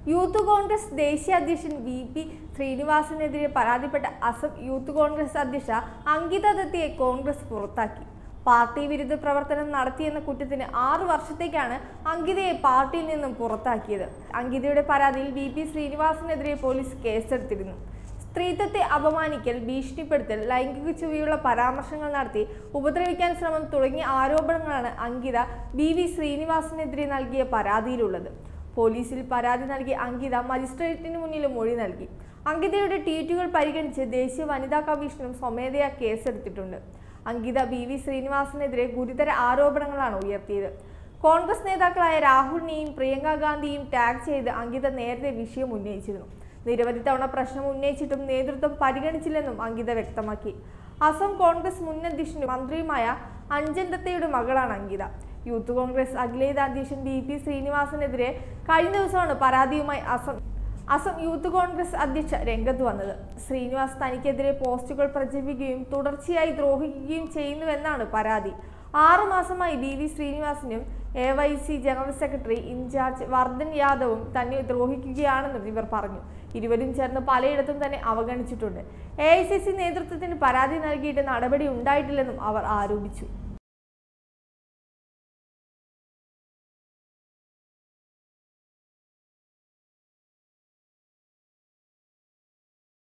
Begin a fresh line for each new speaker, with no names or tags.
youth Congress ദേശീയ അധ്യക്ഷൻ V P ശ്രീനിവാസനെതിരെ പരാതിപ്പെട്ട അസം യൂത്ത് കോൺഗ്രസ് അധ്യക്ഷ അങ്കിത ദത്തയെ കോൺഗ്രസ് പുറത്താക്കി പാർട്ടി വിരുദ്ധ പ്രവർത്തനം നടത്തിയെന്ന കുറ്റത്തിന് ആറു വർഷത്തേക്കാണ് അങ്കിതയെ പാർട്ടിയിൽ നിന്നും പുറത്താക്കിയത് അങ്കിതയുടെ പരാതിയിൽ വി പി ശ്രീനിവാസനെതിരെ പോലീസ് കേസെടുത്തിരുന്നു സ്ത്രീത്വത്തെ അപമാനിക്കൽ ഭീഷണിപ്പെടുത്തൽ ലൈംഗിക ചുവയുള്ള പരാമർശങ്ങൾ നടത്തി ഉപദ്രവിക്കാൻ ശ്രമം തുടങ്ങിയ ആരോപണങ്ങളാണ് അങ്കിത ബി വി ശ്രീനിവാസനെതിരെ നൽകിയ പരാതിയിലുള്ളത് പോലീസിൽ പരാതി നൽകിയ അങ്കിത മജിസ്ട്രേറ്റിന് മുന്നിൽ മൊഴി നൽകി അങ്കിതയുടെ ട്വീറ്റുകൾ പരിഗണിച്ച് ദേശീയ വനിതാ കമ്മീഷനും സ്വമേധയാ കേസെടുത്തിട്ടുണ്ട് അങ്കിത ബി വി ശ്രീനിവാസനെതിരെ ഗുരുതര ആരോപണങ്ങളാണ് ഉയർത്തിയത് കോൺഗ്രസ് നേതാക്കളായ രാഹുലിനെയും പ്രിയങ്ക ഗാന്ധിയും ടാഗ് ചെയ്ത് അങ്കിത നേരത്തെ വിഷയം ഉന്നയിച്ചിരുന്നു നിരവധി തവണ പ്രശ്നം ഉന്നയിച്ചിട്ടും നേതൃത്വം പരിഗണിച്ചില്ലെന്നും അങ്കിത വ്യക്തമാക്കി അസം കോൺഗ്രസ് മുൻ അധ്യക്ഷനും മന്ത്രിയുമായ അഞ്ജൻ ദത്തയുടെ മകളാണ് അങ്കിത യൂത്ത് കോൺഗ്രസ് അഖിലേന്ത്യാ അധ്യക്ഷൻ ബി പി ശ്രീനിവാസനെതിരെ കഴിഞ്ഞ ദിവസമാണ് പരാതിയുമായി അസം അസം യൂത്ത് കോൺഗ്രസ് അധ്യക്ഷ രംഗത്ത് വന്നത് ശ്രീനിവാസ് തനിക്കെതിരെ പോസ്റ്റുകൾ പ്രചരിപ്പിക്കുകയും തുടർച്ചയായി ദ്രോഹിക്കുകയും ചെയ്യുന്നുവെന്നാണ് പരാതി ആറു മാസമായി ബി വി ശ്രീനിവാസനും A Y C general secretary in charge Vardhan യാദവും തന്നെ ദ്രോഹിക്കുകയാണെന്നും ഇവർ പറഞ്ഞു ഇരുവരും ചേർന്ന് പലയിടത്തും തന്നെ അവഗണിച്ചിട്ടുണ്ട് എ ഐ സി സി നേതൃത്വത്തിന് പരാതി നൽകിയിട്ട് നടപടി ഉണ്ടായിട്ടില്ലെന്നും അവർ ആരോപിച്ചു